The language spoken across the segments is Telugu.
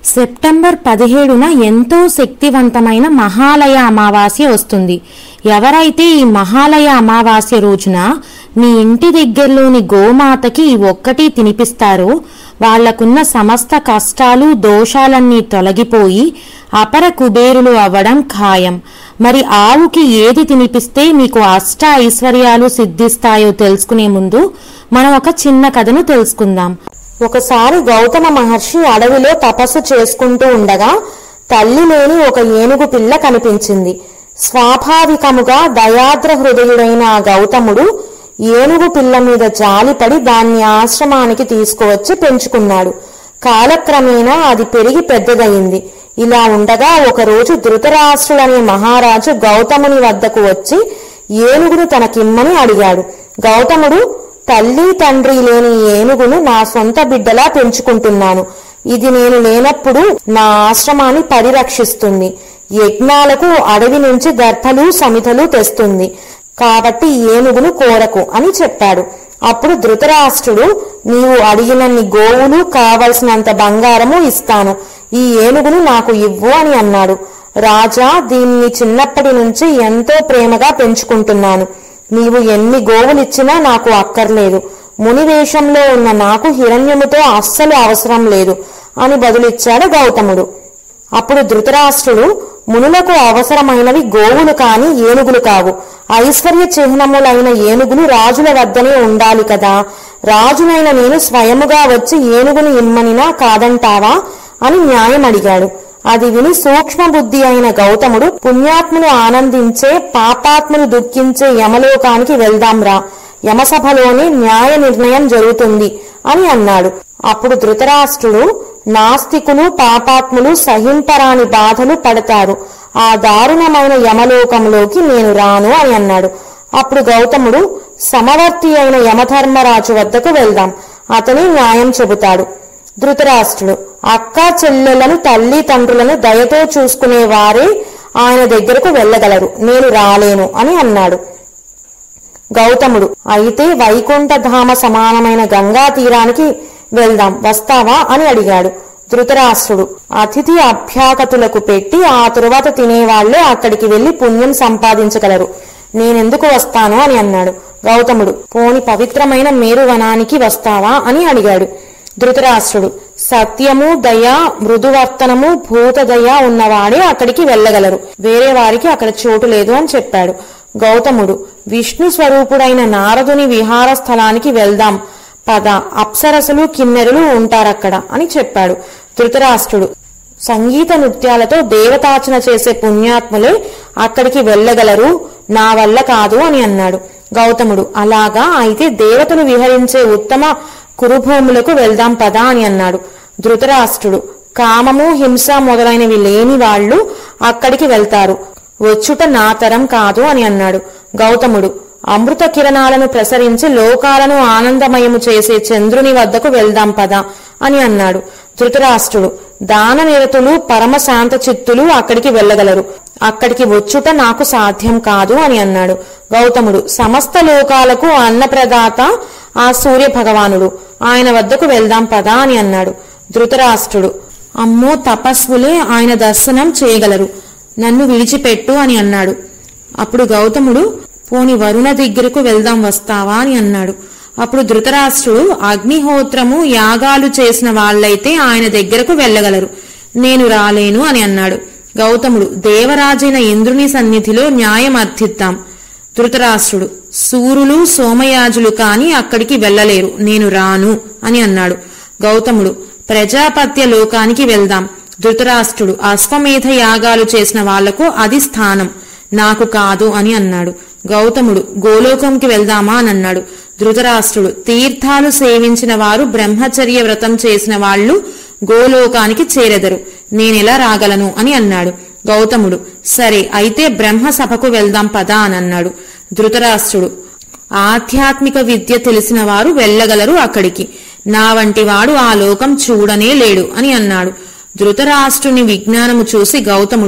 సెప్టెంబర్ పదిహేడున ఎంతో శక్తివంతమైన మహాలయ అమావాస్య వస్తుంది ఎవరైతే ఈ మహాలయ అమావాస్య రోజున మీ ఇంటి దగ్గరలోని గోమాతకి ఈ ఒక్కటి తినిపిస్తారో వాళ్లకున్న సమస్త కష్టాలు దోషాలన్నీ తొలగిపోయి అపర కుబేరులు అవ్వడం ఖాయం మరి ఆవుకి ఏది తినిపిస్తే మీకు అష్ట ఐశ్వర్యాలు సిద్ధిస్తాయో తెలుసుకునే ముందు మనం ఒక చిన్న కథను తెలుసుకుందాం ఒకసారి గౌతమ మహర్షి అడవిలో తపస్సు చేసుకుంటూ ఉండగా తల్లి లేని ఒక ఏనుగు పిల్ల కనిపించింది స్వాభావికముగా దయాద్ర హృదయుడైన ఆ గౌతముడు ఏనుగు పిల్ల మీద జాలిపడి దాన్ని ఆశ్రమానికి తీసుకువచ్చి పెంచుకున్నాడు కాలక్రమేణా అది పెరిగి పెద్దదయింది ఇలా ఉండగా ఒకరోజు ధృతరాష్ట్రుడనే మహారాజు గౌతముని వద్దకు వచ్చి ఏనుగును తనకిమ్మని అడిగాడు గౌతముడు తల్లి తండ్రి లేని ఏనుగును నా సొంత బిడ్డలా పెంచుకుంటున్నాను ఇది నేను లేనప్పుడు నా ఆశ్రమాన్ని పరిరక్షిస్తుంది యజ్ఞాలకు అడవి నుంచి గర్భలు సమితలు తెస్తుంది కాబట్టి ఏనుగును కోరకు అని చెప్పాడు అప్పుడు ధృతరాష్ట్రుడు నీవు అడిగినన్ని గోవులు కావలసినంత బంగారము ఇస్తాను ఈ ఏనుగును నాకు ఇవ్వు అని అన్నాడు రాజా దీన్ని చిన్నప్పటి నుంచి ఎంతో ప్రేమగా పెంచుకుంటున్నాను నీవు ఎన్ని గోవులిచ్చినా నాకు అక్కర్లేదు ముని వేషంలో ఉన్న నాకు హిరణ్యముతో అస్సలు అవసరం లేదు అని బదులిచ్చాడు గౌతముడు అప్పుడు ధృతరాష్ట్రుడు మునులకు అవసరమైనవి గోవులు కాని ఏనుగులు కావు ఐశ్వర్య చిహ్నములైన ఏనుగులు రాజుల వద్దనే ఉండాలి కదా రాజునైన నేను స్వయముగా వచ్చి ఏనుగును ఇమ్మనినా కాదంటావా అని న్యాయం అడిగాడు అది విని సూక్ష్మ బుద్ధి అయిన గౌతముడు పుణ్యాత్ములు ఆనందించే పాపాత్ములు దుఃఖించే యమలోకానికి వెళ్దాంరా యమసభలోనే న్యాయ నిర్ణయం జరుగుతుంది అని అన్నాడు అప్పుడు ధృతరాష్ట్రుడు నాస్తికులు పాపాత్ములు సహింపరాని బాధలు పడతారు ఆ దారుణమైన యమలోకంలోకి నేను రాను అని అన్నాడు అప్పుడు గౌతముడు సమవర్తి అయిన యమధర్మరాజు వద్దకు వెళ్దాం అతని న్యాయం చెబుతాడు ధృతరాష్ట్రుడు అక్క చెల్లెలను తల్లి తండ్రులను దయతో చూసుకునే వారే ఆయన దగ్గరకు వెళ్ళగలరు నేను రాలేను అని అన్నాడు గౌతముడు అయితే వైకుంఠధామ సమానమైన గంగా తీరానికి వెళ్దాం వస్తావా అని అడిగాడు ధృతరాష్ట్రుడు అతిథి అభ్యాగతులకు పెట్టి ఆ తరువాత తినేవాళ్లే అక్కడికి వెళ్లి పుణ్యం సంపాదించగలరు నేనెందుకు వస్తాను అని అన్నాడు గౌతముడు పోని పవిత్రమైన మేరువనానికి వస్తావా అని అడిగాడు ధృతరాష్ట్రుడు సత్యము దయ మృదువర్తనము భూతదయ ఉన్నవాడే అక్కడికి వెళ్ళగలరు వేరే వారికి అక్కడ చోటు లేదు అని చెప్పాడు గౌతముడు విష్ణు స్వరూపుడైన నారదుని విహార స్థలానికి వెళ్దాం పద అప్సరసలు కిన్నెరులు ఉంటారక్కడ అని చెప్పాడు ధృతరాష్ట్రుడు సంగీత నృత్యాలతో దేవతార్చన చేసే పుణ్యాత్ములే అక్కడికి వెళ్ళగలరు నా వల్ల కాదు అని అన్నాడు గౌతముడు అలాగా అయితే దేవతలు విహరించే ఉత్తమ కురుభూములకు వెళ్దాం పదా అని అన్నాడు ధృతరాష్ట్రుడు కామము హింస మొదలైనవి లేని వాళ్ళు అక్కడికి వెళ్తారు వచ్చుట నా తరం కాదు అని అన్నాడు గౌతముడు అమృత కిరణాలను ప్రసరించి లోకాలను ఆనందమయము చేసే చంద్రుని వద్దకు వెళ్దాం పద అని అన్నాడు ధృతరాష్ట్రుడు దాన నిరతులు పరమ శాంత చిత్తులు అక్కడికి వెళ్ళగలరు అక్కడికి వచ్చుట నాకు సాధ్యం కాదు అని అన్నాడు గౌతముడు సమస్త లోకాలకు అన్నప్రదాత ఆ సూర్య భగవానుడు ఆయన వద్దకు వెళ్దాం పదా అని అన్నాడు ధృతరాష్ట్రుడు అమ్మో తపస్వులే ఆయన దర్శనం చేయగలరు నన్ను విడిచిపెట్టు అని అన్నాడు అప్పుడు గౌతముడు పోని వరుణ దగ్గరకు వెళ్దాం వస్తావా అని అన్నాడు అప్పుడు ధృతరాష్ట్రుడు అగ్నిహోత్రము యాగాలు చేసిన వాళ్ళైతే ఆయన దగ్గరకు వెళ్ళగలరు నేను రాలేను అని అన్నాడు గౌతముడు దేవరాజైన ఇంద్రుని సన్నిధిలో న్యాయం అర్థిద్దాం ధృతరాష్ట్రుడు సూరులు సోమయాజులు కాని అక్కడికి వెళ్ళలేరు నేను రాను అని అన్నాడు గౌతముడు ప్రజాపత్య లోకానికి వెళ్దాం ధృతరాష్ట్రుడు అశ్వమేధ యాగాలు చేసిన వాళ్లకు అది స్థానం నాకు కాదు అని అన్నాడు గౌతముడు గోలోకంకి వెళ్దామా అని అన్నాడు ధృతరాష్ట్రుడు తీర్థాలు సేవించిన వారు బ్రహ్మచర్య వ్రతం చేసిన వాళ్ళు గోలోకానికి చేరెదరు నేనెలా రాగలను అని అన్నాడు గౌతముడు సరే అయితే బ్రహ్మ సభకు వెళ్దాం పదా అని అన్నాడు ధృతరాష్ట్రుడు ఆధ్యాత్మిక విద్య తెలిసిన వారు వెళ్ళగలరు అక్కడికి నా వంటి వాడు ఆ లోకం చూడనే లేడు అని అన్నాడు ధృతరాష్ట్రుని విజ్ఞానము చూసి గౌతముడు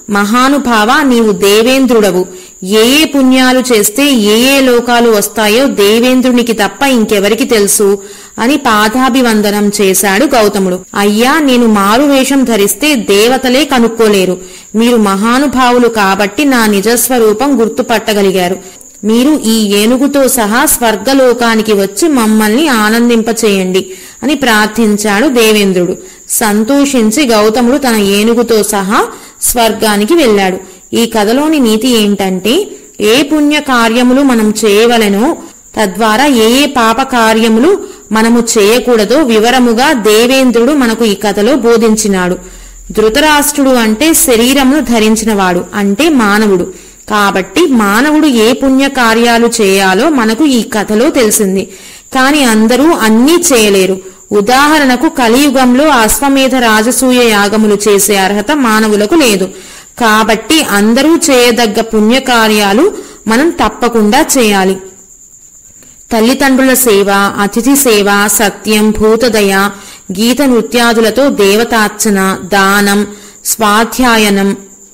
మహానుభావ నీవు దేవేంద్రుడవు ఏ ఏ పుణ్యాలు చేస్తే ఏ ఏ లోకాలు వస్తాయో దేవేంద్రునికి తప్ప ఇంకెవరికి తెలుసు అని పాదాభివందనం చేశాడు గౌతముడు అయ్యా నేను మారు వేషం ధరిస్తే దేవతలే కనుక్కోలేరు మీరు మహానుభావులు కాబట్టి నా నిజస్వరూపం గుర్తుపట్టగలిగారు మీరు ఈ ఏనుగుతో సహా స్వర్గలోకానికి వచ్చి మమ్మల్ని ఆనందింపచేయండి అని ప్రార్థించాడు దేవేంద్రుడు సంతోషించి గౌతముడు తన ఏనుగుతో సహా స్వర్గానికి వెళ్ళాడు ఈ కథలోని నీతి ఏంటంటే ఏ పుణ్య కార్యములు మనం చేయవలెనో తద్వారా ఏ ఏ పాప కార్యములు మనము చేయకూడదో వివరముగా దేవేంద్రుడు మనకు ఈ కథలో బోధించినాడు ధృతరాష్ట్రుడు అంటే శరీరమును ధరించినవాడు అంటే మానవుడు కాబట్టి మానవుడు ఏ పుణ్య కార్యాలు చేయాలో మనకు ఈ కథలో తెలిసింది కాని అందరూ అన్నీ చేయలేరు ఉదాహరణకు కలియుగంలో అశ్వమేధ రాజసూయ యాగములు చేసే అర్హత మానవులకు లేదు కాబట్టి అందరూ చేయదగ్గ పుణ్యకార్యాలు మనం తప్పకుండా చేయాలి తల్లిదండ్రుల సేవ అతిథి సేవ సత్యం భూతదయ గీత నృత్యాదులతో దేవతార్చన దానం స్వాధ్యాయనం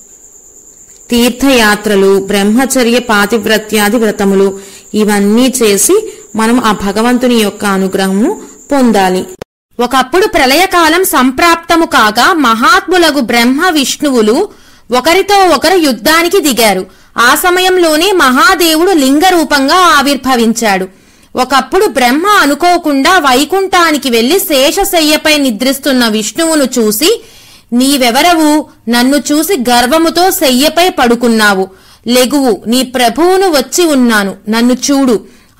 తీర్థయాత్రలు బ్రహ్మచర్య పాతివ్రత్యాది వ్రతములు ఇవన్నీ చేసి మనం ఆ భగవంతుని యొక్క అనుగ్రహము పొందాలి ఒకప్పుడు ప్రళయకాలం సంప్రాప్తము కాగా మహాత్ములగు బ్రహ్మ విష్ణువులు ఒకరితో ఒకరు యుద్ధానికి దిగారు ఆ సమయంలోనే మహాదేవుడు లింగ రూపంగా ఆవిర్భవించాడు ఒకప్పుడు బ్రహ్మ అనుకోకుండా వైకుంఠానికి వెళ్లి శేషశయ్యపై నిద్రిస్తున్న విష్ణువును చూసి నీవెవరవు నన్ను చూసి గర్వముతో శయ్యపై పడుకున్నావు లెగువు నీ ప్రభువును వచ్చి ఉన్నాను నన్ను చూడు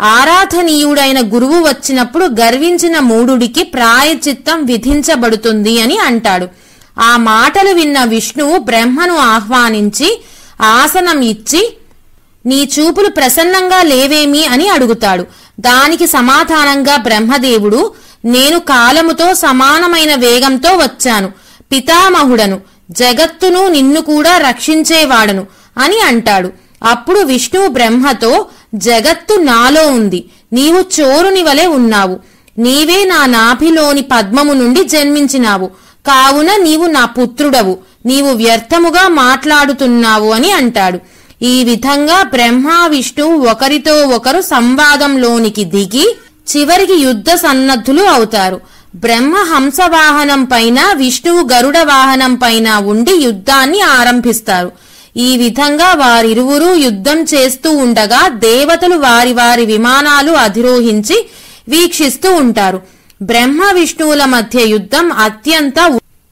ఆరాధనీయుడైన గురువు వచ్చినప్పుడు గర్వించిన మూడుడికి ప్రాయచిత్తం విధించబడుతుంది అని అంటాడు ఆ మాటలు విన్న విష్ణువు బ్రహ్మను ఆహ్వానించి ఆసనం ఇచ్చి నీ చూపులు ప్రసన్నంగా లేవేమి అని అడుగుతాడు దానికి సమాధానంగా బ్రహ్మదేవుడు నేను కాలముతో సమానమైన వేగంతో వచ్చాను పితామహుడను జగత్తును నిన్ను కూడా రక్షించేవాడను అని అంటాడు అప్పుడు విష్ణువు బ్రహ్మతో జగత్తు నాలో ఉంది నీవు చోరుని వలె ఉన్నావు నీవే నా నాభిలోని పద్మము నుండి జన్మించినావు కావున నీవు నా పుత్రుడవు నీవు వ్యర్థముగా మాట్లాడుతున్నావు అని అంటాడు ఈ విధంగా బ్రహ్మ విష్ణువు ఒకరితో ఒకరు సంవాదంలోనికి దిగి చివరికి యుద్ధ సన్నద్ధులు అవుతారు బ్రహ్మ హంస వాహనం పైన విష్ణువు గరుడ వాహనం పైన ఉండి యుద్ధాన్ని ఆరంభిస్తారు ఈ విధంగా వారిరువురూ యుద్ధం చేస్తూ ఉండగా దేవతలు వారి వారి విమానాలు అధిరోహించి వీక్షిస్తూ ఉంటారు బ్రహ్మ విష్ణువుల మధ్య యుద్ధం అత్యంత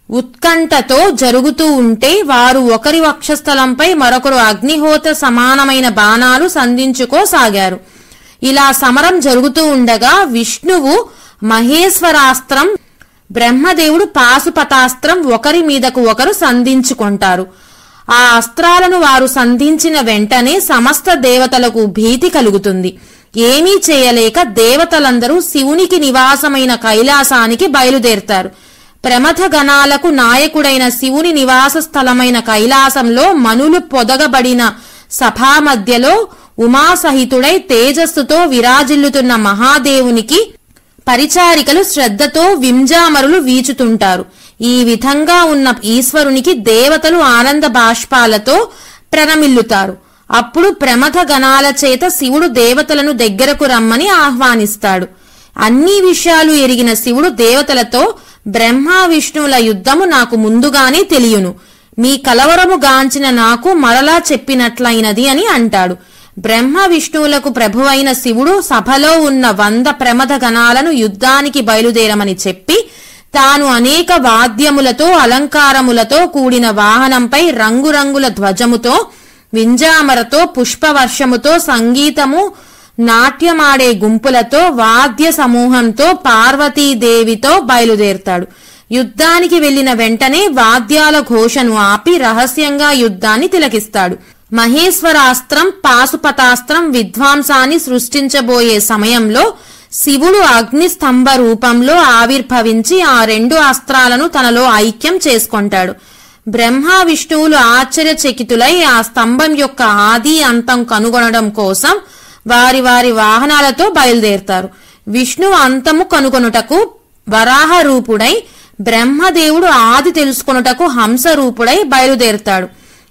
ఉత్కంఠతో జరుగుతూ ఉంటే వారు ఒకరి వక్షస్థలంపై మరొకరు అగ్నిహోత్ర సమానమైన బాణాలు సంధించుకోసాగారు ఇలా సమరం జరుగుతూ ఉండగా విష్ణువు మహేశ్వరాస్త్రం బ్రహ్మదేవుడు పాశుపతాస్త్రం ఒకరి మీదకు ఒకరు సంధించుకుంటారు ఆ అస్త్రాలను వారు సంధించిన వెంటనే సమస్త దేవతలకు భీతి కలుగుతుంది ఏమీ చేయలేక దేవతలందరూ శివునికి నివాసమైన కైలాసానికి బయలుదేరతారు ప్రమథ గణాలకు నాయకుడైన శివుని నివాస స్థలమైన కైలాసంలో మనులు పొదగబడిన సభా మధ్యలో ఉమాసహితుడై తేజస్సుతో విరాజిల్లుతున్న మహాదేవునికి పరిచారికలు శ్రద్ధతో వింజామరులు వీచుతుంటారు ఈ విధంగా ఉన్న ఈశ్వరునికి దేవతలు ఆనంద బాష్పాలతో ప్రణమిల్లుతారు అప్పుడు ప్రమథ గణాల చేత శివుడు దేవతలను దగ్గరకు రమ్మని ఆహ్వానిస్తాడు అన్ని విషయాలు ఎరిగిన శివుడు దేవతలతో బ్రహ్మ విష్ణువుల యుద్ధము నాకు ముందుగానే తెలియను మీ కలవరము గాంచిన నాకు మరలా చెప్పినట్లయినది అని అంటాడు బ్రహ్మ విష్ణువులకు ప్రభువైన శివుడు సభలో ఉన్న వంద ప్రమథ గణాలను యుద్ధానికి బయలుదేరమని చెప్పి తాను అనేక వాద్యములతో అలంకారములతో కూడిన వాహనంపై రంగురంగుల ధ్వజముతో వింజామరతో పుష్పవర్షముతో సంగీతము నాట్యమాడే గుంపులతో వాద్య సమూహంతో పార్వతీదేవితో బయలుదేరతాడు యుద్ధానికి వెళ్లిన వెంటనే వాద్యాల ఘోషను ఆపి రహస్యంగా యుద్ధాన్ని తిలకిస్తాడు మహేశ్వరాస్త్రం పాశుపతాస్త్రం విధ్వంసాన్ని సృష్టించబోయే సమయంలో శివుడు అగ్నిస్తంభ రూపంలో ఆవిర్భవించి ఆ రెండు అస్త్రాలను తనలో ఐక్యం చేసుకొంటాడు బ్రహ్మ విష్ణువులు ఆశ్చర్యచకితులై ఆ స్తంభం యొక్క ఆది అంతం కనుగొనడం కోసం వారి వారి వాహనాలతో బయలుదేరతారు విష్ణు అంతము కనుగొనుటకు వరాహ రూపుడై బ్రహ్మదేవుడు ఆది తెలుసుకొనుటకు హంస రూపుడై బయలుదేరతాడు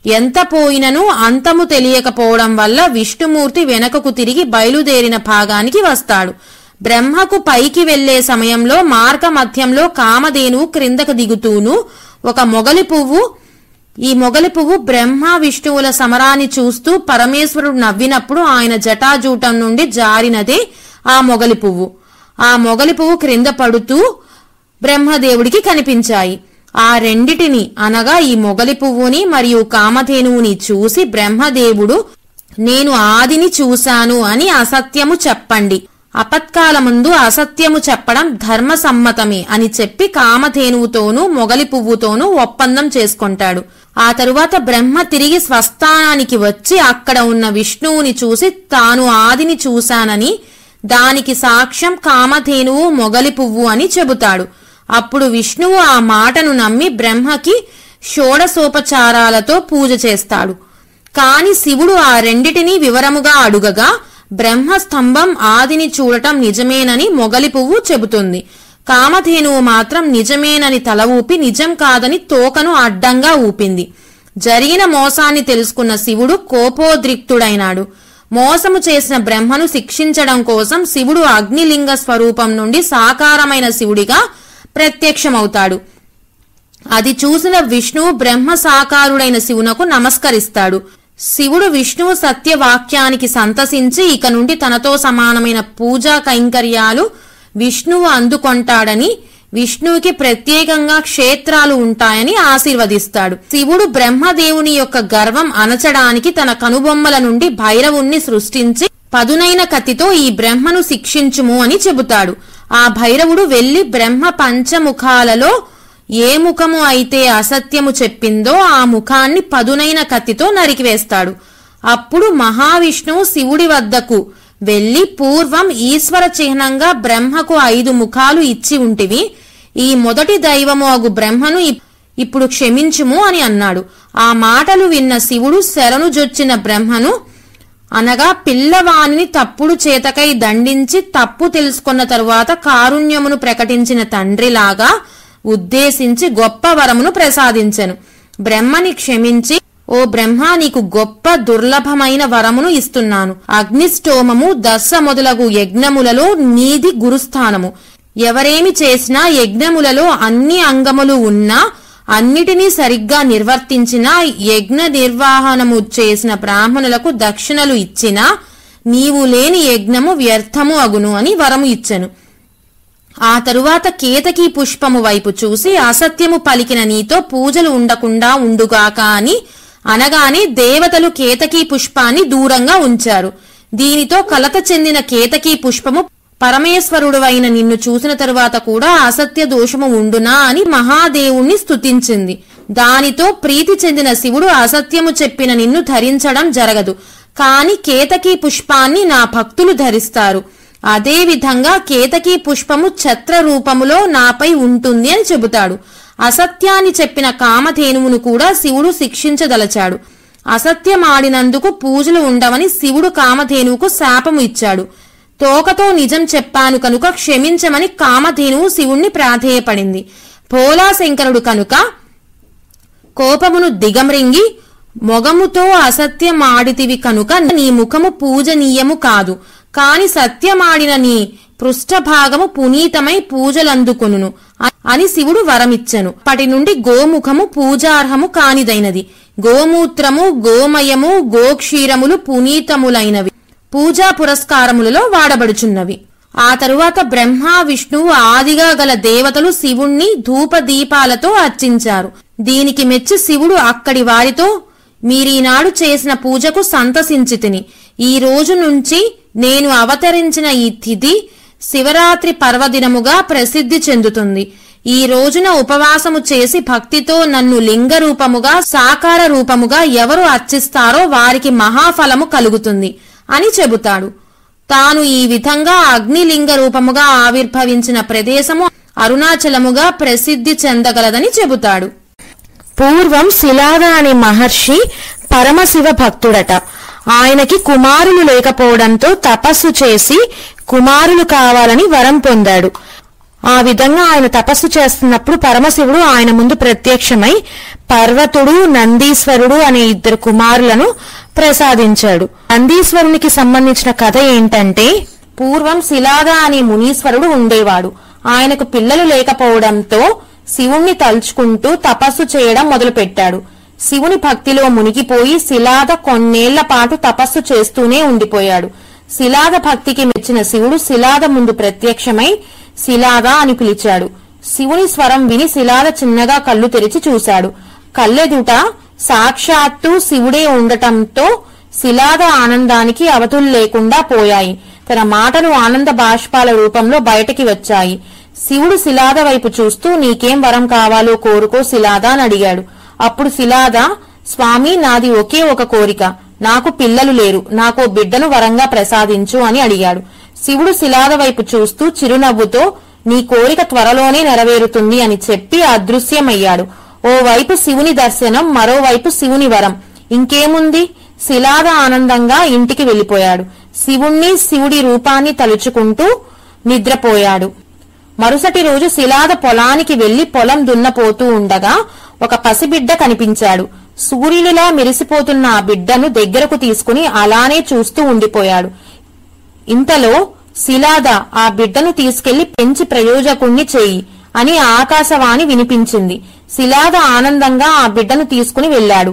ఎంత పోయినను అంతము తెలియకపోవడం వల్ల విష్ణుమూర్తి వెనకకు తిరిగి బయలుదేరిన భాగానికి వస్తాడు బ్రహ్మకు పైకి వెళ్లే సమయంలో మార్గ మధ్యంలో కామధేనువు క్రిందకు దిగుతూను ఒక మొగలి పువ్వు ఈ మొగలి పువ్వు బ్రహ్మ విష్ణువుల సమరాన్ని చూస్తూ పరమేశ్వరుడు నవ్వినప్పుడు ఆయన జటాజూటం నుండి జారినదే ఆ మొగలి పువ్వు ఆ మొగలి పువ్వు క్రింద పడుతూ బ్రహ్మదేవుడికి కనిపించాయి ఆ రెండిటిని అనగా ఈ మొగలి పువ్వుని మరియు కామధేనువుని చూసి బ్రహ్మదేవుడు నేను ఆదిని చూశాను అని అసత్యము చెప్పండి అపత్కాలముందు అసత్యము చెప్పడం ధర్మసమ్మతమే అని చెప్పి కామధేనువుతోనూ మొగలి పువ్వుతోనూ ఒప్పందం చేసుకుంటాడు ఆ తరువాత బ్రహ్మ తిరిగి స్వస్థానానికి వచ్చి అక్కడ ఉన్న విష్ణువుని చూసి తాను ఆదిని చూశానని దానికి సాక్ష్యం కామధేనువు మొగలి పువ్వు అని చెబుతాడు అప్పుడు విష్ణువు ఆ మాటను నమ్మి బ్రహ్మకి షోడసోపచారాలతో పూజ చేస్తాడు కాని శివుడు ఆ రెండిటినీ వివరముగా అడుగగా బ్రహ్మ స్తంభం ఆదిని చూడటం నిజమేనని మొగలి పువ్వు చెబుతుంది కామధేనువు మాత్రం నిజమేనని తల ఊపి నిజం కాదని తోకను అడ్డంగా ఊపింది జరిగిన మోసాన్ని తెలుసుకున్న శివుడు కోపోద్రిక్తుడైనాడు మోసము చేసిన బ్రహ్మను శిక్షించడం కోసం శివుడు అగ్నిలింగ స్వరూపం నుండి సాకారమైన శివుడిగా ప్రత్యక్షమవుతాడు అది చూసిన విష్ణువు బ్రహ్మ సాకారుడైన శివునకు నమస్కరిస్తాడు శివుడు విష్ణువు సత్యవాక్యానికి సంతసించి ఇక నుండి తనతో సమానమైన పూజా కైంకర్యాలు విష్ణువు అందుకొంటాడని విష్ణువుకి ప్రత్యేకంగా క్షేత్రాలు ఉంటాయని ఆశీర్వదిస్తాడు శివుడు బ్రహ్మదేవుని యొక్క గర్వం అనచడానికి తన కనుబొమ్మల నుండి భైరవుణ్ణి సృష్టించి పదునైన కత్తితో ఈ బ్రహ్మను శిక్షించుము అని చెబుతాడు ఆ భైరవుడు వెళ్లి బ్రహ్మ పంచముఖాలలో ఏ ముఖము అయితే అసత్యము చెప్పిందో ఆ ముఖాన్ని పదునైన కత్తితో నరికివేస్తాడు అప్పుడు మహావిష్ణువు శివుడి వద్దకు వెళ్లి పూర్వం ఈశ్వర చిహ్నంగా బ్రహ్మకు ఐదు ముఖాలు ఇచ్చి ఉంటివి ఈ మొదటి దైవము అగు బ్రహ్మను ఇప్- ఇప్పుడు క్షమించుము అని అన్నాడు ఆ మాటలు విన్న శివుడు శరణు జొచ్చిన బ్రహ్మను అనగా పిల్లవానిని తప్పుడు చేతకై దండించి తప్పు తెలుసుకున్న తరువాత కారుణ్యమును ప్రకటించిన తండ్రిలాగా ఉద్దేశించి గొప్ప వరమును ప్రసాదించెను బ్రహ్మని క్షమించి ఓ బ్రహ్మ నీకు గొప్ప దుర్లభమైన వరమును ఇస్తున్నాను అగ్నిష్టోమము దశ మొదలగు యజ్ఞములలో నీది గురుస్థానము ఎవరేమి చేసినా యజ్ఞములలో అన్ని అంగములు ఉన్నా అన్నిటినీ సరిగ్గా నిర్వర్తించినా యజ్ఞ నిర్వహణము చేసిన బ్రాహ్మణులకు దక్షిణలు ఇచ్చినా నీవు లేని యజ్ఞము వ్యర్థము అగును అని వరము ఇచ్చెను ఆ తరువాత కేతకీ పుష్పము వైపు చూసి అసత్యము పలికిన నీతో పూజలు ఉండకుండా ఉండుగాక అని అనగానే దేవతలు కేతకీ పుష్పాన్ని దూరంగా ఉంచారు దీనితో కలత చెందిన కేతకీ పుష్పము పరమేశ్వరుడువైన నిన్ను చూసిన తరువాత కూడా అసత్య దోషము ఉండునా అని మహాదేవుణ్ణి స్తుతించింది దానితో ప్రీతి చెందిన శివుడు అసత్యము చెప్పిన నిన్ను ధరించడం జరగదు కాని కేతకీ పుష్పాన్ని నా భక్తులు ధరిస్తారు అదే విధంగా కేతకీ పుష్పము ఛత్ర రూపములో నాపై ఉంటుంది అని చెబుతాడు అసత్యాన్ని చెప్పిన కామధేనువును కూడా శివుడు శిక్షించదలచాడు అసత్యమాడినందుకు పూజలు ఉండవని శివుడు కామధేనువుకు శాపము ఇచ్చాడు తోకతో నిజం చెప్పాను కనుక క్షమించమని కామధేనువు శివుణ్ణి ప్రాధేయపడింది భోలాశంకరుడు కనుక కోపమును దిగమ్రింగి మొగముతో అసత్యమాడితివి కనుక నీ ముఖము పూజనీయము కాదు కాని సత్యమాడిన నీ పృష్ఠభాగము పునీతమై పూజలందుకొనును అ- అని శివుడు వరమిచ్చెను అప్పటి నుండి గోముఖము పూజార్హము కానిదైనది గోమూత్రము గోమయము గోక్షీరములు పునీతములైనవి పూజా పురస్కారములలో వాడబడుచున్నవి ఆ తరువాత బ్రహ్మ విష్ణువు ఆదిగా గల దేవతలు శివుణ్ణి ధూపదీపాలతో అర్చించారు దీనికి మెచ్చి శివుడు అక్కడి వారితో మీరీనాడు చేసిన పూజకు సంతసించి తిని ఈ రోజు నుంచి నేను అవతరించిన ఈ తిథి శివరాత్రి పర్వదినముగా ప్రసిద్ధి చెందుతుంది ఈ రోజున ఉపవాసము చేసి భక్తితో నన్ను లింగ రూపముగా సాకార రూపముగా ఎవరు అర్చిస్తారో వారికి మహాఫలము కలుగుతుంది అని చెబుతాడు తాను ఈ విధంగా అగ్నిలింగ రూపముగా ఆవిర్భవించిన ప్రదేశము అరుణాచలముగా ప్రసిద్ధి చెందగలదని చెబుతాడు పూర్వం శిలాద అనే మహర్షి పరమశివ భక్తుడట ఆయనకి కుమారులు లేకపోవడంతో తపస్సు చేసి కుమారులు కావాలని వరం పొందాడు ఆ విధంగా ఆయన తపస్సు చేస్తున్నప్పుడు పరమశివుడు ఆయన ముందు ప్రత్యక్షమై పర్వతుడు నందీశ్వరుడు అనే ఇద్దరు కుమారులను ప్రసాదించాడు నందీశ్వరునికి సంబంధించిన కథ ఏంటంటే పూర్వం శిలాద అనే మునీశ్వరుడు ఉండేవాడు ఆయనకు పిల్లలు లేకపోవడంతో శివుణ్ణి తలుచుకుంటూ తపస్సు చేయడం మొదలుపెట్టాడు శివుని భక్తిలో మునిగిపోయి శిలాద కొన్నేళ్ల పాటు తపస్సు చేస్తూనే ఉండిపోయాడు శిలాద భక్తికి మెచ్చిన శివుడు శిలాద ముందు ప్రత్యక్షమై శిలాద అని పిలిచాడు శివుని స్వరం విని శిలాద చిన్నగా కళ్ళు తెరిచి చూశాడు కళ్ళెదుట సాక్షాత్తు శివుడే ఉండటంతో శిలాద ఆనందానికి అవధులు లేకుండా పోయాయి తన మాటలు ఆనంద బాష్పాల రూపంలో బయటికి వచ్చాయి శివుడు శిలాద వైపు చూస్తూ నీకేం వరం కావాలో కోరుకో శిలాద అని అడిగాడు అప్పుడు శిలాద స్వామి నాది ఒకే ఒక కోరిక నాకు పిల్లలు లేరు నాకో బిడ్డను వరంగా ప్రసాదించు అని అడిగాడు శివుడు శిలాద వైపు చూస్తూ చిరునవ్వుతో నీ కోరిక త్వరలోనే నెరవేరుతుంది అని చెప్పి అదృశ్యమయ్యాడు ఓవైపు శివుని దర్శనం మరోవైపు శివుని వరం ఇంకేముంది శిలాద ఆనందంగా ఇంటికి వెళ్లిపోయాడు శివుణ్ణి శివుడి రూపాన్ని తలుచుకుంటూ నిద్రపోయాడు మరుసటి రోజు శిలాద పొలానికి వెళ్లి పొలం దున్నపోతూ ఉండగా ఒక పసిబిడ్డ కనిపించాడు సూర్యుడిలా మెరిసిపోతున్న ఆ బిడ్డను దగ్గరకు తీసుకుని అలానే చూస్తూ ఉండిపోయాడు ఇంతలో శిలాద ఆ బిడ్డను తీసుకెళ్లి పెంచి ప్రయోజకుణ్ణి చెయ్యి అని ఆకాశవాణి వినిపించింది శిలాద ఆనందంగా ఆ బిడ్డను తీసుకుని వెళ్ళాడు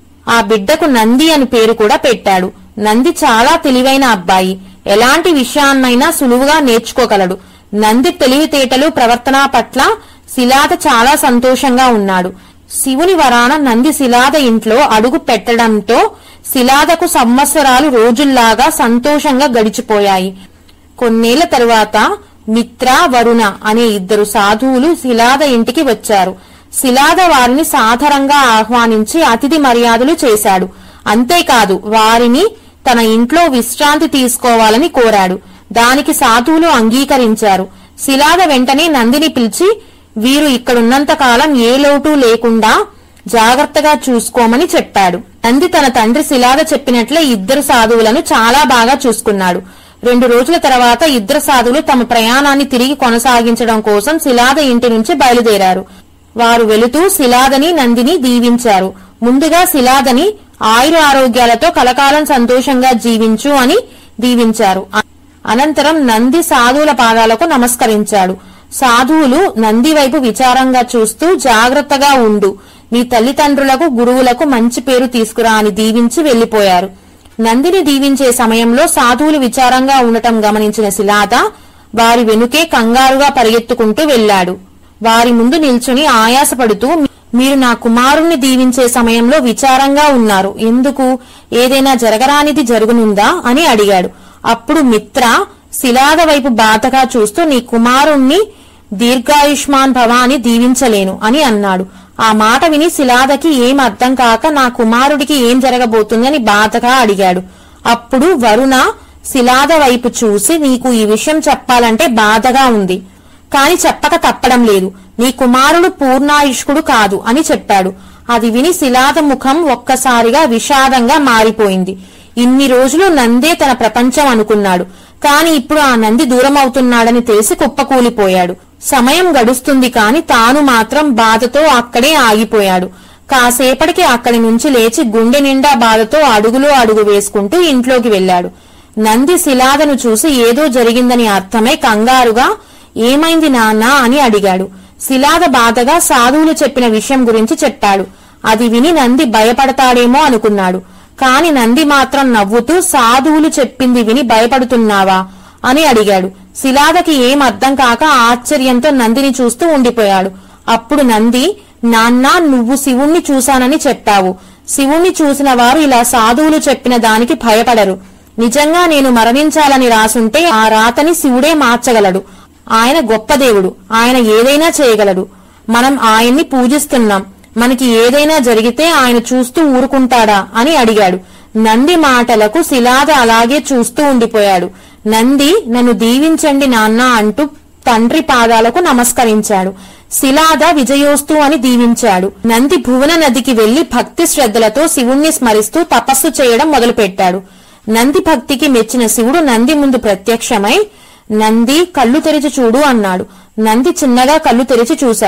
ఆ బిడ్డకు నంది అని పేరు కూడా పెట్టాడు నంది చాలా తెలివైన అబ్బాయి ఎలాంటి విషయాన్నైనా సులువుగా నేర్చుకోగలడు నంది తెలివితేటలు ప్రవర్తన పట్ల శిలాద చాలా సంతోషంగా ఉన్నాడు శివుని వరాన నంది శిలాద ఇంట్లో అడుగు పెట్టడంతో శిలాదకు సంవత్సరాలు రోజుల్లాగా సంతోషంగా గడిచిపోయాయి కొన్నేళ్ల తరువాత మిత్ర వరుణ అనే ఇద్దరు సాధువులు శిలాద ఇంటికి వచ్చారు శిలాద వారిని సాదరంగా ఆహ్వానించి అతిథి మర్యాదలు చేశాడు అంతేకాదు వారిని తన ఇంట్లో విశ్రాంతి తీసుకోవాలని కోరాడు దానికి సాధువులు అంగీకరించారు శిలాద వెంటనే నందిని పిలిచి వీరు ఇక్కడున్నంత కాలం ఏ లోటు లేకుండా జాగ్రత్తగా చూసుకోమని చెప్పాడు నంది తన తండ్రి శిలాద చెప్పినట్లే ఇద్దరు సాధువులను చాలా బాగా చూసుకున్నాడు రెండు రోజుల తర్వాత ఇద్దరు సాధువులు తమ ప్రయాణాన్ని తిరిగి కొనసాగించడం కోసం శిలాద ఇంటి నుంచి బయలుదేరారు వారు వెళుతూ శిలాదని నందిని దీవించారు ముందుగా శిలాదని ఆయుర ఆరోగ్యాలతో కలకాలం సంతోషంగా జీవించు అని దీవించారు అ- అనంతరం నంది సాధువుల పాదాలకు నమస్కరించాడు సాధువులు నంది వైపు విచారంగా చూస్తూ జాగ్రత్తగా ఉండు నీ తల్లిదండ్రులకు గురువులకు మంచి పేరు తీసుకురా అని దీవించి వెళ్లిపోయారు నందిని దీవించే సమయంలో సాధువులు విచారంగా ఉండటం గమనించిన శిలాద వారి వెనుకే కంగారుగా పరిగెత్తుకుంటూ వెళ్లాడు వారి ముందు నిల్చుని ఆయాసపడుతూ మీరు నా కుమారుణ్ణి దీవించే సమయంలో విచారంగా ఉన్నారు ఎందుకు ఏదైనా జరగరానిది జరుగునుందా అని అడిగాడు అప్పుడు మిత్ర శిలాద వైపు బాధగా చూస్తూ నీ కుమారుణ్ణి దీర్ఘాయుష్మాన్ భవ అని దీవించలేను అని అన్నాడు ఆ మాట విని శిలాదకి ఏం అర్థం కాక నా కుమారుడికి ఏం జరగబోతుందని బాధగా అడిగాడు అప్పుడు వరుణ శిలాద వైపు చూసి నీకు ఈ విషయం చెప్పాలంటే బాధగా ఉంది కాని చెప్పక తప్పడం లేదు నీ కుమారుడు పూర్ణాయుష్కుడు కాదు అని చెప్పాడు అది విని శిలాద ముఖం ఒక్కసారిగా విషాదంగా మారిపోయింది ఇన్ని రోజులు నందే తన ప్రపంచం అనుకున్నాడు కాని ఇప్పుడు ఆ నంది దూరం అవుతున్నాడని తెలిసి కుప్పకూలిపోయాడు సమయం గడుస్తుంది కాని తాను మాత్రం బాధతో అక్కడే ఆగిపోయాడు కాసేపటికి అక్కడి నుంచి లేచి గుండె నిండా బాధతో అడుగులో అడుగు వేసుకుంటూ ఇంట్లోకి వెళ్ళాడు నంది శిలాదను చూసి ఏదో జరిగిందని అర్థమై కంగారుగా ఏమైంది నాన్న అని అడిగాడు శిలాద బాధగా సాధువులు చెప్పిన విషయం గురించి చెప్పాడు అది విని నంది భయపడతాడేమో అనుకున్నాడు కాని నంది మాత్రం నవ్వుతూ సాధువులు చెప్పింది విని భయపడుతున్నావా అని అడిగాడు శిలాదకి ఏం అర్థం కాక ఆశ్చర్యంతో నందిని చూస్తూ ఉండిపోయాడు అప్పుడు నంది నాన్న నువ్వు శివుణ్ణి చూశానని చెప్పావు శివుణ్ణి చూసిన వారు ఇలా సాధువులు చెప్పిన దానికి భయపడరు నిజంగా నేను మరణించాలని రాసుంటే ఆ రాతని శివుడే మార్చగలడు ఆయన గొప్ప దేవుడు ఆయన ఏదైనా చేయగలడు మనం ఆయన్ని పూజిస్తున్నాం మనకి ఏదైనా జరిగితే ఆయన చూస్తూ ఊరుకుంటాడా అని అడిగాడు నంది మాటలకు శిలాద అలాగే చూస్తూ ఉండిపోయాడు నంది నన్ను దీవించండి నాన్న అంటూ తండ్రి పాదాలకు నమస్కరించాడు శిలాద విజయోస్తు అని దీవించాడు నంది భువన నదికి వెళ్లి భక్తి శ్రద్ధలతో శివుణ్ణి స్మరిస్తూ తపస్సు చేయడం మొదలుపెట్టాడు నంది భక్తికి మెచ్చిన శివుడు నంది ముందు ప్రత్యక్షమై నంది కళ్ళు తెరిచి చూడు అన్నాడు నంది చిన్నగా కళ్ళు తెరిచి చూశాడు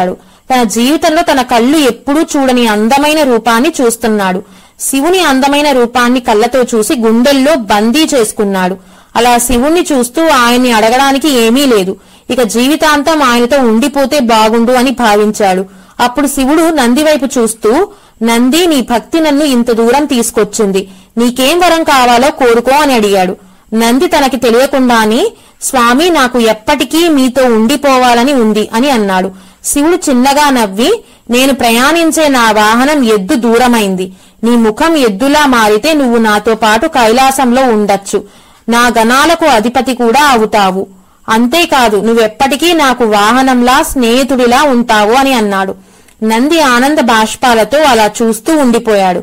తన జీవితంలో తన కళ్ళు ఎప్పుడూ చూడని అందమైన రూపాన్ని చూస్తున్నాడు శివుని అందమైన రూపాన్ని కళ్ళతో చూసి గుండెల్లో బందీ చేసుకున్నాడు అలా శివుణ్ణి చూస్తూ ఆయన్ని అడగడానికి ఏమీ లేదు ఇక జీవితాంతం ఆయనతో ఉండిపోతే బాగుండు అని భావించాడు అప్పుడు శివుడు నంది వైపు చూస్తూ నంది నీ భక్తి నన్ను ఇంత దూరం తీసుకొచ్చింది నీకేం వరం కావాలో కోరుకో అని అడిగాడు నంది తనకి తెలియకుండానే స్వామి నాకు ఎప్పటికీ మీతో ఉండిపోవాలని ఉంది అని అన్నాడు శివుడు చిన్నగా నవ్వి నేను ప్రయాణించే నా వాహనం ఎద్దు దూరమైంది నీ ముఖం ఎద్దులా మారితే నువ్వు నాతో పాటు కైలాసంలో ఉండొచ్చు నా గణాలకు అధిపతి కూడా అవుతావు అంతేకాదు నువ్వెప్పటికీ నాకు వాహనంలా స్నేహితుడిలా ఉంటావు అని అన్నాడు నంది ఆనంద బాష్పాలతో అలా చూస్తూ ఉండిపోయాడు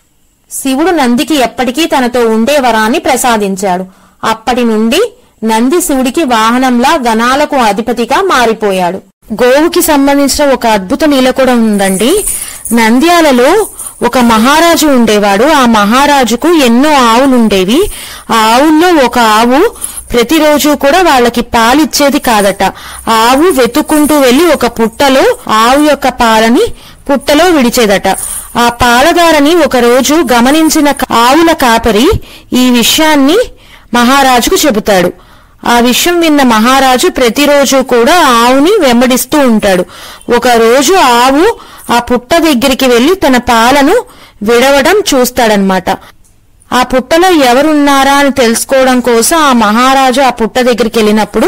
శివుడు నందికి ఎప్పటికీ తనతో ఉండే వరాన్ని ప్రసాదించాడు అప్పటి నుండి నంది శివుడికి వాహనంలా గణాలకు అధిపతిగా మారిపోయాడు గోవుకి సంబంధించిన ఒక అద్భుత లీల కూడా ఉందండి నంద్యాలలో ఒక మహారాజు ఉండేవాడు ఆ మహారాజుకు ఎన్నో ఆవులు ఉండేవి ఆ ఆవుల్లో ఒక ఆవు ప్రతిరోజు కూడా వాళ్ళకి పాలిచ్చేది కాదట ఆ ఆవు వెతుక్కుంటూ వెళ్లి ఒక పుట్టలో ఆవు యొక్క పాలని పుట్టలో విడిచేదట ఆ పాలదారని ఒక రోజు గమనించిన ఆవుల కాపరి ఈ విషయాన్ని మహారాజుకు చెబుతాడు ఆ విషయం విన్న మహారాజు ప్రతిరోజు కూడా ఆవుని వెంబడిస్తూ ఉంటాడు ఒక రోజు ఆవు ఆ పుట్ట దగ్గరికి వెళ్లి తన పాలను విడవడం చూస్తాడనమాట ఆ పుట్టలో ఎవరున్నారా అని తెలుసుకోవడం కోసం ఆ మహారాజు ఆ పుట్ట దగ్గరికి వెళ్ళినప్పుడు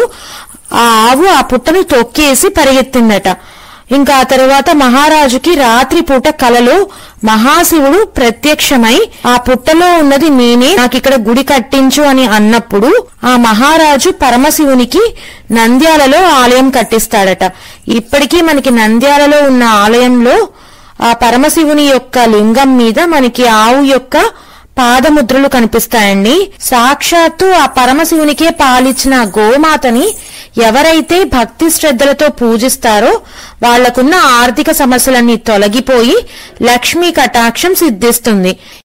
ఆ ఆవు ఆ పుట్టను తొక్కేసి పరిగెత్తిందట ఇంకా ఆ తరువాత మహారాజుకి రాత్రి పూట కలలో మహాశివుడు ప్రత్యక్షమై ఆ పుట్టలో ఉన్నది నేనే నాకు ఇక్కడ గుడి కట్టించు అని అన్నప్పుడు ఆ మహారాజు పరమశివునికి నంద్యాలలో ఆలయం కట్టిస్తాడట ఇప్పటికీ మనకి నంద్యాలలో ఉన్న ఆలయంలో ఆ పరమశివుని యొక్క లింగం మీద మనకి ఆవు యొక్క పాదముద్రలు కనిపిస్తాయండి సాక్షాత్తు ఆ పరమశివునికే పాలిచ్చిన గోమాతని ఎవరైతే భక్తి శ్రద్ధలతో పూజిస్తారో వాళ్లకున్న ఆర్థిక సమస్యలన్నీ తొలగిపోయి లక్ష్మీ కటాక్షం సిద్ధిస్తుంది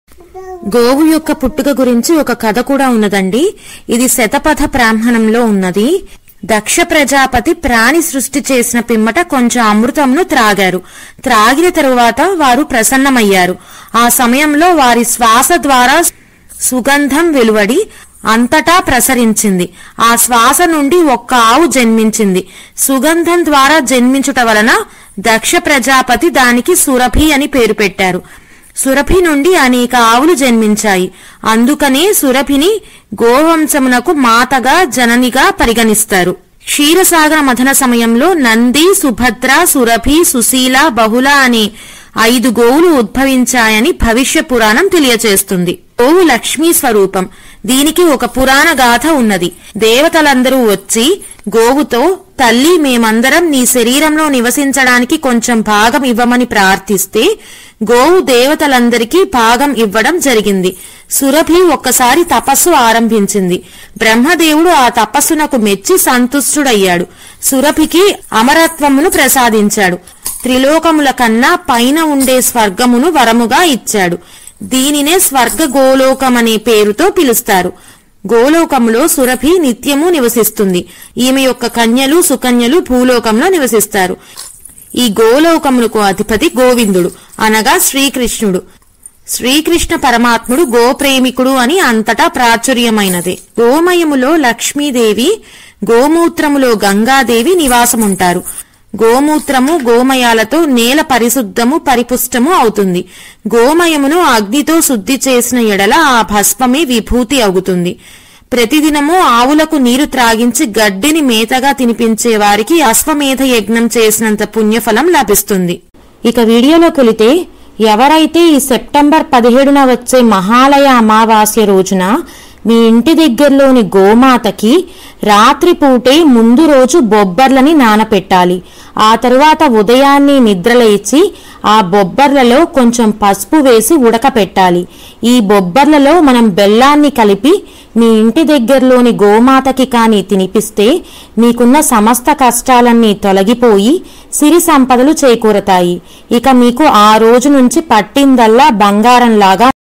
గోవు యొక్క పుట్టుక గురించి ఒక కథ కూడా ఉన్నదండి ఇది శతపథ బ్రాహ్మణంలో ఉన్నది దక్ష ప్రజాపతి ప్రాణి సృష్టి చేసిన పిమ్మట కొంచెం అమృతంను త్రాగారు త్రాగిన తరువాత వారు ప్రసన్నమయ్యారు ఆ సమయంలో వారి శ్వాస ద్వారా సుగంధం వెలువడి అంతటా ప్రసరించింది ఆ శ్వాస నుండి ఒక్క ఆవు జన్మించింది సుగంధం ద్వారా జన్మించుట వలన దక్ష ప్రజాపతి దానికి సురభి అని పేరు పెట్టారు సురభి నుండి అనేక ఆవులు జన్మించాయి అందుకనే సురభిని గోవంశమునకు మాతగా జననిగా పరిగణిస్తారు క్షీరసాగర మథన సమయంలో నంది సుభద్ర సురభి సుశీల బహుళ అనే ఐదు గోవులు ఉద్భవించాయని భవిష్య పురాణం తెలియచేస్తుంది గోవు లక్ష్మీ స్వరూపం దీనికి ఒక పురాణ గాథ ఉన్నది దేవతలందరూ వచ్చి గోవుతో తల్లి మేమందరం నీ శరీరంలో నివసించడానికి కొంచెం భాగం ఇవ్వమని ప్రార్థిస్తే గోవు దేవతలందరికీ భాగం ఇవ్వడం జరిగింది సురభి ఒక్కసారి తపస్సు ఆరంభించింది బ్రహ్మదేవుడు ఆ తపస్సునకు మెచ్చి సంతుష్టుడయ్యాడు సురభికి అమరత్వమును ప్రసాదించాడు త్రిలోకముల కన్నా పైన ఉండే స్వర్గమును వరముగా ఇచ్చాడు దీనినే స్వర్గ గోలోకం అనే పేరుతో పిలుస్తారు గోలోకంలో సురభి నిత్యము నివసిస్తుంది ఈమె యొక్క కన్యలు సుకన్యలు భూలోకంలో నివసిస్తారు ఈ గోలోకములకు అధిపతి గోవిందుడు అనగా శ్రీకృష్ణుడు శ్రీకృష్ణ పరమాత్ముడు గోప్రేమికుడు అని అంతటా ప్రాచుర్యమైనదే గోమయములో లక్ష్మీదేవి గోమూత్రములో గంగాదేవి నివాసముంటారు గోమూత్రము గోమయాలతో నేల పరిశుద్ధము పరిపుష్టము అవుతుంది గోమయమును అగ్నితో శుద్ధి చేసిన ఎడల ఆ భస్మమే విభూతి అవుతుంది ప్రతిదినము ఆవులకు నీరు త్రాగించి గడ్డిని మేతగా తినిపించే వారికి అశ్వమేధ యజ్ఞం చేసినంత పుణ్యఫలం లభిస్తుంది ఇక వీడియోలోకి వెళితే ఎవరైతే ఈ సెప్టెంబర్ పదిహేడున వచ్చే మహాలయ అమావాస్య రోజున మీ ఇంటి దగ్గరలోని గోమాతకి రాత్రిపూటే ముందు రోజు బొబ్బర్లని నానపెట్టాలి ఆ తరువాత ఉదయాన్నే నిద్రలేచి ఆ బొబ్బర్లలో కొంచెం పసుపు వేసి ఉడకపెట్టాలి ఈ బొబ్బర్లలో మనం బెల్లాన్ని కలిపి మీ ఇంటి దగ్గరలోని గోమాతకి కాని తినిపిస్తే మీకున్న సమస్త కష్టాలన్నీ తొలగిపోయి సిరి సంపదలు చేకూరతాయి ఇక మీకు ఆ రోజు నుంచి పట్టిందల్లా బంగారంలాగా